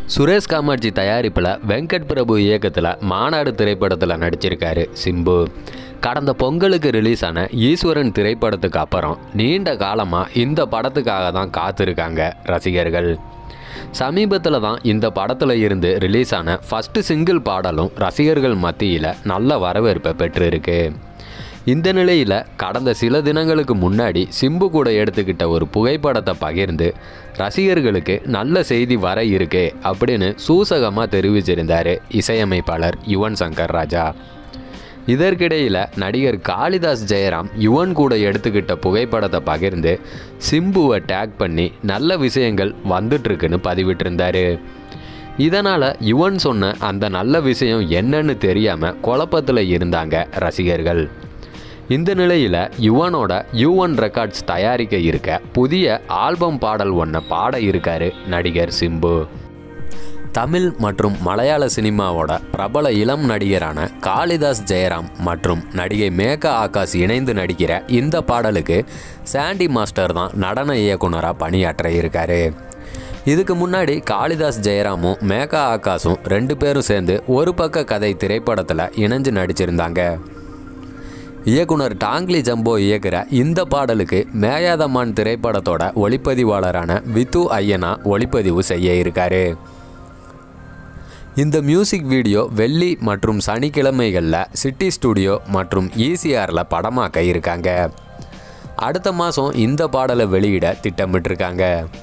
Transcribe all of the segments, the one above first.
சுரேஷ் காமாட்சி தயாரிப்பில் வெங்கட் பிரபு இயக்கத்தில் மாநாடு திரைப்படத்தில் நடிச்சிருக்காரு சிம்பு கடந்த பொங்கலுக்கு ரிலீஸ் ஆன ஈஸ்வரன் திரைப்படத்துக்கு அப்புறம் நீண்ட காலமாக இந்த படத்துக்காக தான் காத்திருக்காங்க ரசிகர்கள் சமீபத்தில் தான் இந்த படத்தில் இருந்து ரிலீஸ் ஆன ஃபஸ்ட்டு சிங்கிள் பாடலும் ரசிகர்கள் மத்தியில் நல்ல வரவேற்பை பெற்றிருக்கு இந்த நிலையில் கடந்த சில தினங்களுக்கு முன்னாடி சிம்பு கூட எடுத்துக்கிட்ட ஒரு புகைப்படத்தை பகிர்ந்து ரசிகர்களுக்கு நல்ல செய்தி வர இருக்கு அப்படின்னு சூசகமாக தெரிவிச்சிருந்தார் இசையமைப்பாளர் யுவன் சங்கர் ராஜா இதற்கிடையில் நடிகர் காளிதாஸ் ஜெயராம் யுவன் கூட எடுத்துக்கிட்ட புகைப்படத்தை பகிர்ந்து சிம்புவை டேக் பண்ணி நல்ல விஷயங்கள் வந்துட்டுருக்குன்னு பதிவிட்டிருந்தாரு இதனால் யுவன் சொன்ன அந்த நல்ல விஷயம் என்னன்னு தெரியாமல் குழப்பத்தில் இருந்தாங்க ரசிகர்கள் இந்த நிலையில் யுவனோட யுவன் ரெக்கார்ட்ஸ் தயாரிக்க இருக்க புதிய ஆல்பம் பாடல் ஒன்றை பாட இருக்காரு நடிகர் சிம்பு தமிழ் மற்றும் மலையாள சினிமாவோட பிரபல இளம் நடிகரான காளிதாஸ் ஜெயராம் மற்றும் நடிகை மேகா ஆகாஷ் இணைந்து நடிக்கிற இந்த பாடலுக்கு சாண்டி மாஸ்டர் தான் நடன இயக்குனராக பணியாற்ற இருக்காரு இதுக்கு முன்னாடி காளிதாஸ் ஜெயராமும் மேகா ஆகாஷும் ரெண்டு பேரும் சேர்ந்து ஒரு பக்க கதை திரைப்படத்தில் இணைஞ்சு நடிச்சிருந்தாங்க இயக்குனர் டாங்லி ஜம்போ இயக்குற இந்த பாடலுக்கு மேயாதமான் திரைப்படத்தோட ஒளிப்பதிவாளரான வித்து ஐயனா ஒளிப்பதிவு செய்ய இருக்காரு இந்த மியூசிக் வீடியோ வெள்ளி மற்றும் சனிக்கிழமைகளில் சிட்டி ஸ்டுடியோ மற்றும் ஈசிஆரில் படமாக்க இருக்காங்க அடுத்த மாதம் இந்த பாடலை வெளியிட திட்டமிட்டிருக்காங்க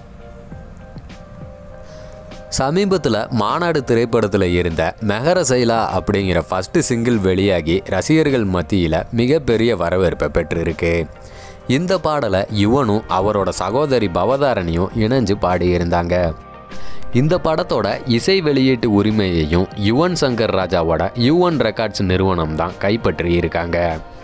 சமீபத்தில் மாநாடு திரைப்படத்தில் இருந்த மெஹர சைலா அப்படிங்கிற ஃபஸ்ட்டு சிங்கிள் வெளியாகி ரசிகர்கள் மத்தியில் மிகப்பெரிய வரவேற்பை பெற்றிருக்கு இந்த பாடலை யுவனும் அவரோட சகோதரி பவதாரணியும் இணைஞ்சு பாடியிருந்தாங்க இந்த படத்தோட இசை வெளியீட்டு உரிமையையும் யுவன் சங்கர் ராஜாவோட யுவன் ரெக்கார்ட்ஸ் நிறுவனம் தான் கைப்பற்றி இருக்காங்க